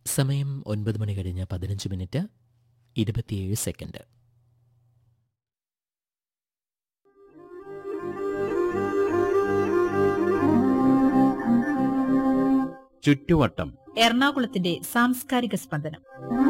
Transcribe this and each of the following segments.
സമയം ഒൻപത് മണി കഴിഞ്ഞ് പതിനഞ്ച് മിനിറ്റ് ഇരുപത്തിയേഴ് സെക്കൻഡ് ചുറ്റുവട്ടം എറണാകുളത്തിന്റെ സാംസ്കാരിക സ്പന്ദനം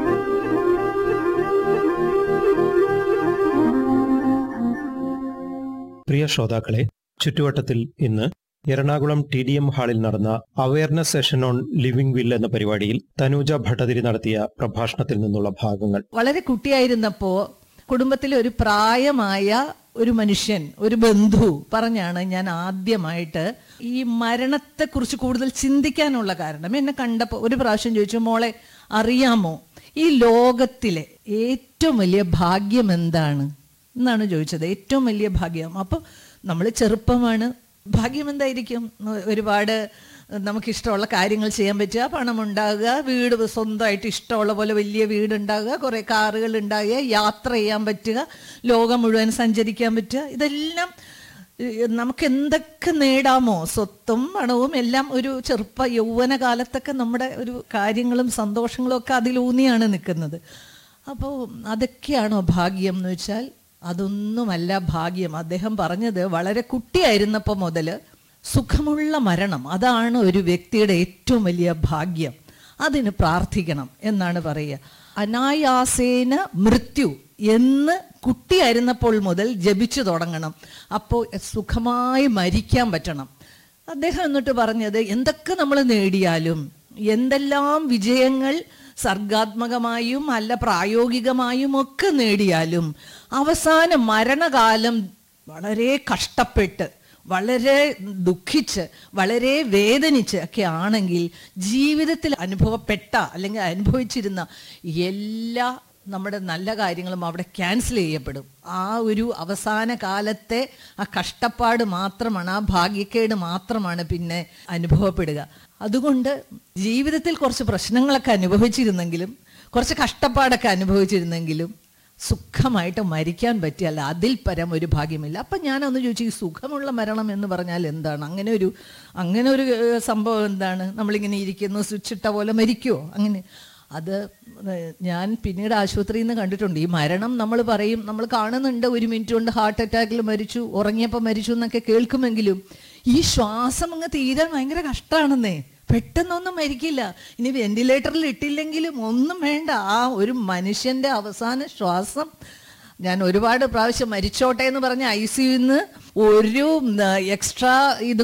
പ്രിയ ശ്രോതാക്കളെ ചുറ്റുവട്ടത്തിൽ ഇന്ന് എറണാകുളം ടി ഡി എം ഹാളിൽ നടന്ന awareness session on living will എന്ന പരിപാടിയിൽ തനൂജ ഭട്ടതിരി നടത്തിയ പ്രഭാഷണത്തിൽ നിന്നുള്ള ഭാഗങ്ങൾ വളരെ കുട്ടിയായിരുന്നപ്പോ കുടുംബത്തിലെ ഒരു പ്രായമായ ഒരു മനുഷ്യൻ ഒരു ബന്ധു പറഞ്ഞാണ് ഞാൻ ആദ്യമായിട്ട് ഈ മരണത്തെക്കുറിച്ച് കൂടുതൽ ചിന്തിക്കാനുള്ള കാരണം എന്നെ കണ്ടപ്പോൾ ഒരു പ്രാവശ്യം ചോദിച്ചു മോളെ അറിയാമോ ഈ ലോകത്തിലെ ഏറ്റവും വലിയ ഭാഗ്യം എന്താണ് എന്നാണ് ചോദിച്ചത് ഏറ്റവും വലിയ ഭാഗ്യം അപ്പോൾ നമ്മൾ ചെറുപ്പമാണ് ഭാഗ്യം എന്തായിരിക്കും ഒരുപാട് നമുക്കിഷ്ടമുള്ള കാര്യങ്ങൾ ചെയ്യാൻ പറ്റുക പണം ഉണ്ടാകുക വീട് സ്വന്തമായിട്ട് ഇഷ്ടമുള്ള പോലെ വലിയ വീട് ഉണ്ടാകുക കുറേ കാറുകൾ ഉണ്ടാകുക യാത്ര ചെയ്യാൻ പറ്റുക ലോകം മുഴുവൻ സഞ്ചരിക്കാൻ പറ്റുക ഇതെല്ലാം ഏഹ്, നമുക്ക് എന്തൊക്കെ നേടാമോ സ്വത്തും പണവും എല്ലാം ഒരു ചെറുപ്പ യൗവന കാലത്തൊക്കെ നമ്മുടെ ഒരു കാര്യങ്ങളും സന്തോഷങ്ങളും ഒക്കെ അതിലൂന്നിയാണ് നിൽക്കുന്നത് അപ്പോൾ അതൊക്കെയാണോ ഭാഗ്യം എന്ന് വെച്ചാൽ അതൊന്നുമല്ല ഭാഗ്യം അദ്ദേഹം പറഞ്ഞത് വളരെ കുട്ടിയായിരുന്നപ്പോൾ മുതൽ സുഖമുള്ള മരണം അതാണ് ഒരു വ്യക്തിയുടെ ഏറ്റവും വലിയ ഭാഗ്യം അതിന് പ്രാർത്ഥിക്കണം എന്നാണ് പറയുക അനായാസേന മൃത്യു എന്ന് കുട്ടിയായിരുന്നപ്പോൾ മുതൽ ജപിച്ചു തുടങ്ങണം അപ്പോൾ സുഖമായി മരിക്കാൻ പറ്റണം അദ്ദേഹം എന്നിട്ട് പറഞ്ഞത് എന്തൊക്കെ നമ്മൾ നേടിയാലും എന്തെല്ലാം വിജയങ്ങൾ സർഗാത്മകമായും അല്ല പ്രായോഗികമായും ഒക്കെ നേടിയാലും അവസാന മരണകാലം വളരെ കഷ്ടപ്പെട്ട് വളരെ ദുഃഖിച്ച് വളരെ വേദനിച്ച് ഒക്കെ ആണെങ്കിൽ ജീവിതത്തിൽ അനുഭവപ്പെട്ട അല്ലെങ്കിൽ അനുഭവിച്ചിരുന്ന എല്ലാ നമ്മുടെ നല്ല കാര്യങ്ങളും അവിടെ ക്യാൻസൽ ചെയ്യപ്പെടും ആ ഒരു അവസാന കാലത്തെ ആ കഷ്ടപ്പാട് മാത്രമാണ് ആ ഭാഗ്യക്കേട് മാത്രമാണ് പിന്നെ അനുഭവപ്പെടുക അതുകൊണ്ട് ജീവിതത്തിൽ കുറച്ച് പ്രശ്നങ്ങളൊക്കെ അനുഭവിച്ചിരുന്നെങ്കിലും കുറച്ച് കഷ്ടപ്പാടൊക്കെ അനുഭവിച്ചിരുന്നെങ്കിലും സുഖമായിട്ട് മരിക്കാൻ പറ്റിയല്ല അതിൽ പരം ഒരു ഭാഗ്യമില്ല അപ്പം ഞാനൊന്ന് ചോദിച്ചു ഈ സുഖമുള്ള മരണം എന്ന് പറഞ്ഞാൽ എന്താണ് അങ്ങനെ ഒരു അങ്ങനെ ഒരു ഏഹ്, സംഭവം എന്താണ് നമ്മളിങ്ങനെ ഇരിക്കുന്നു സ്വിച്ച് ഇട്ട പോലെ മരിക്കുമോ അങ്ങനെ അത് ഏഹ്, ഞാൻ പിന്നീട് ആശുപത്രിയിൽ നിന്ന് കണ്ടിട്ടുണ്ട് ഈ മരണം നമ്മൾ പറയും നമ്മൾ കാണുന്നുണ്ട് ഒരു മിനിറ്റ് കൊണ്ട് ഹാർട്ട് അറ്റാക്കിൽ മരിച്ചു ഉറങ്ങിയപ്പോൾ മരിച്ചു എന്നൊക്കെ കേൾക്കുമെങ്കിലും ഈ ശ്വാസം അങ്ങ് തീരാൻ ഭയങ്കര കഷ്ടമാണെന്നേ പെട്ടെന്നൊന്നും മരിക്കില്ല ഇനി വെന്റിലേറ്ററിൽ ഇട്ടില്ലെങ്കിലും ഒന്നും വേണ്ട ആ ഒരു മനുഷ്യന്റെ അവസാന ശ്വാസം ഞാൻ ഒരുപാട് പ്രാവശ്യം മരിച്ചോട്ടെ എന്ന് പറഞ്ഞ ഐ സിയുന്ന് ഒരു എക്സ്ട്രാ ഇത്